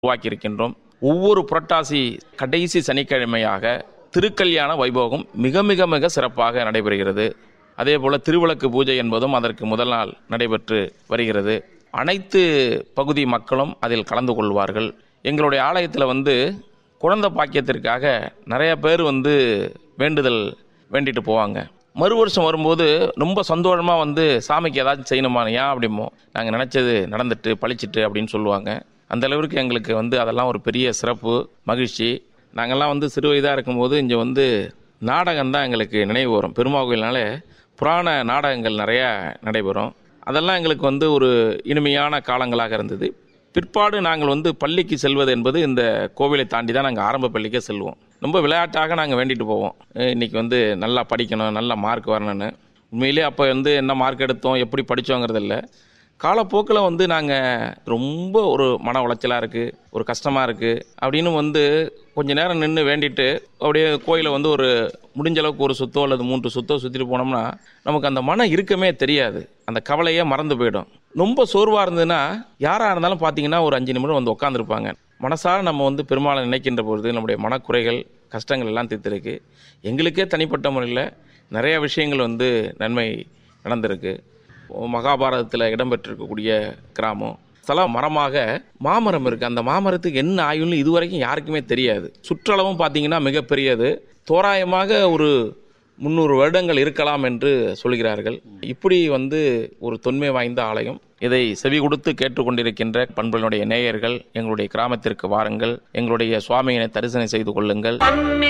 உருவாக்கியிருக்கின்றோம் ஒவ்வொரு புரட்டாசி கடைசி சனிக்கிழமையாக திருக்கல்யாண வைபோகம் மிக மிக மிக சிறப்பாக நடைபெறுகிறது அதே போல திருவிளக்கு பூஜை என்பதும் அதற்கு முதல் நாள் நடைபெற்று வருகிறது அனைத்து பகுதி மக்களும் அதில் கலந்து கொள்வார்கள் எங்களுடைய ஆலயத்தில் வந்து குழந்தை பாக்கியத்திற்காக நிறைய பேர் வந்து வேண்டுதல் வேண்டிட்டு போவாங்க மறு வருஷம் வரும்போது ரொம்ப சந்தோஷமாக வந்து சாமிக்கு ஏதாச்சும் செய்யணுமா ஏன் அப்படிமோ நாங்கள் நினச்சது நடந்துட்டு பழிச்சிட்டு அப்படின்னு சொல்லுவாங்க அந்த அளவிற்கு எங்களுக்கு வந்து அதெல்லாம் ஒரு பெரிய சிறப்பு மகிழ்ச்சி நாங்கள்லாம் வந்து சிறு வயதாக இருக்கும்போது இங்கே வந்து நாடகம் தான் எங்களுக்கு நினைவு வரும் பெருமா கோயில்னாலே புராண நாடகங்கள் நிறையா நடைபெறும் அதெல்லாம் எங்களுக்கு வந்து ஒரு இனிமையான காலங்களாக இருந்தது பிற்பாடு நாங்கள் வந்து பள்ளிக்கு செல்வது என்பது இந்த கோவிலை தாண்டி தான் நாங்கள் ஆரம்ப பள்ளிக்கே செல்வோம் ரொம்ப விளையாட்டாக நாங்கள் வேண்டிட்டு போவோம் அஹ் இன்னைக்கு வந்து நல்லா படிக்கணும் நல்ல மார்க் வரணும்னு உண்மையிலே அப்போ வந்து என்ன மார்க் எடுத்தோம் எப்படி படித்தோங்கிறது இல்லை காலப்போக்கில் வந்து நாங்கள் ரொம்ப ஒரு மன உளைச்சலாக இருக்குது ஒரு கஷ்டமாக இருக்குது அப்படின்னு வந்து கொஞ்ச நேரம் நின்று வேண்டிட்டு அப்படியே கோயிலை வந்து ஒரு முடிஞ்ச அளவுக்கு ஒரு சுத்தோ அல்லது மூன்று சுத்தோ சுற்றிட்டு போனோம்னா நமக்கு அந்த மன இறுக்கமே தெரியாது அந்த கவலையே மறந்து போயிடும் ரொம்ப சோர்வாக இருந்ததுன்னா யாராக இருந்தாலும் பார்த்தீங்கன்னா ஒரு அஞ்சு நிமிடம் வந்து உட்காந்துருப்பாங்க மனசார நம்ம வந்து பெருமாளை நினைக்கின்ற பொழுது நம்முடைய மனக்குறைகள் கஷ்டங்கள் எல்லாம் தீர்த்திருக்கு எங்களுக்கே தனிப்பட்ட முறையில் நிறைய விஷயங்கள் வந்து நன்மை நடந்திருக்கு மகாபாரதத்தில் இடம்பெற்றிருக்கக்கூடிய கிராமம் ஸ்தல மரமாக மாமரம் இருக்குது அந்த மாமரத்துக்கு என்ன ஆயுள்னு இதுவரைக்கும் யாருக்குமே தெரியாது சுற்றளவும் பார்த்தீங்கன்னா மிகப்பெரியது தோராயமாக ஒரு முந்நூறு வருடங்கள் இருக்கலாம் என்று சொல்கிறார்கள் இப்படி வந்து ஒரு தொன்மை வாய்ந்த ஆலயம் இதை செவி கொடுத்து கேட்டுக்கொண்டிருக்கின்ற பண்புகளுடைய நேயர்கள் எங்களுடைய கிராமத்திற்கு வாருங்கள் எங்களுடைய சுவாமியினை தரிசனம் செய்து கொள்ளுங்கள்